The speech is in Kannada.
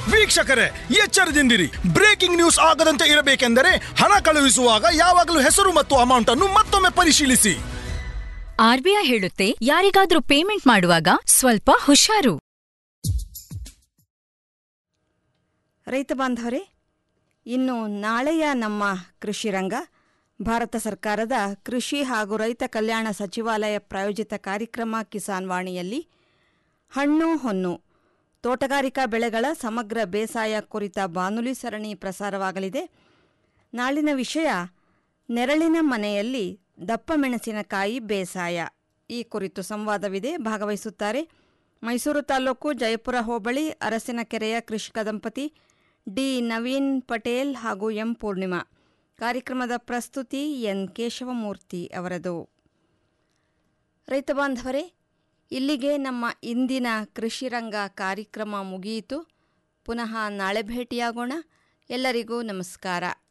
ವೀಕ್ಷಕರೇ ಎಚ್ಚರದಿಂದಿರಿ ಬ್ರೇಕಿಂಗ್ ನ್ಯೂಸ್ ಆಗದಂತೆ ಇರಬೇಕೆಂದರೆ ಹಣ ಕಳುಹಿಸುವಾಗ ಯಾವಾಗಲೂ ಹೆಸರು ಮತ್ತು ಅಮೌಂಟ್ ಅನ್ನು ಮತ್ತೊಮ್ಮೆ ಪರಿಶೀಲಿಸಿ ಆರ್ಬಿಐ ಹೇಳುತ್ತೆ ಯಾರಿಗಾದ್ರೂ ಪೇಮೆಂಟ್ ಮಾಡುವಾಗ ಸ್ವಲ್ಪ ಹುಷಾರು ರೈತ ಬಾಂಧವರೇ ಇನ್ನು ನಾಳೆಯ ನಮ್ಮ ಕೃಷಿ ರಂಗ ಭಾರತ ಸರ್ಕಾರದ ಕೃಷಿ ಹಾಗೂ ರೈತ ಕಲ್ಯಾಣ ಸಚಿವಾಲಯ ಪ್ರಾಯೋಜಿತ ಕಾರ್ಯಕ್ರಮ ಕಿಸಾನ್ ವಾಣಿಯಲ್ಲಿ ಹಣ್ಣು ಹೊನ್ನು ತೋಟಗಾರಿಕಾ ಬೆಳೆಗಳ ಸಮಗ್ರ ಬೇಸಾಯ ಕುರಿತ ಬಾನುಲಿ ಸರಣಿ ಪ್ರಸಾರವಾಗಲಿದೆ ನಾಳಿನ ವಿಷಯ ನೆರಳಿನ ಮನೆಯಲ್ಲಿ ದಪ್ಪ ಮೆಣಸಿನಕಾಯಿ ಬೇಸಾಯ ಈ ಕುರಿತು ಸಂವಾದವಿದೆ ಭಾಗವಹಿಸುತ್ತಾರೆ ಮೈಸೂರು ತಾಲೂಕು ಜಯಪುರ ಹೋಬಳಿ ಅರಸಿನಕೆರೆಯ ಕೃಷಿಕ ದಂಪತಿ ಡಿ ನವೀನ್ ಪಟೇಲ್ ಹಾಗೂ ಎಂ ಪೂರ್ಣಿಮಾ ಕಾರ್ಯಕ್ರಮದ ಪ್ರಸ್ತುತಿ ಎನ್ ಕೇಶವಮೂರ್ತಿ ಅವರದು ರೈತ ಬಾಂಧವರೇ ಇಲ್ಲಿಗೆ ನಮ್ಮ ಇಂದಿನ ಕೃಷಿ ರಂಗ ಕಾರ್ಯಕ್ರಮ ಮುಗಿಯಿತು ಪುನಃ ನಾಳೆ ಭೇಟಿಯಾಗೋಣ ಎಲ್ಲರಿಗೂ ನಮಸ್ಕಾರ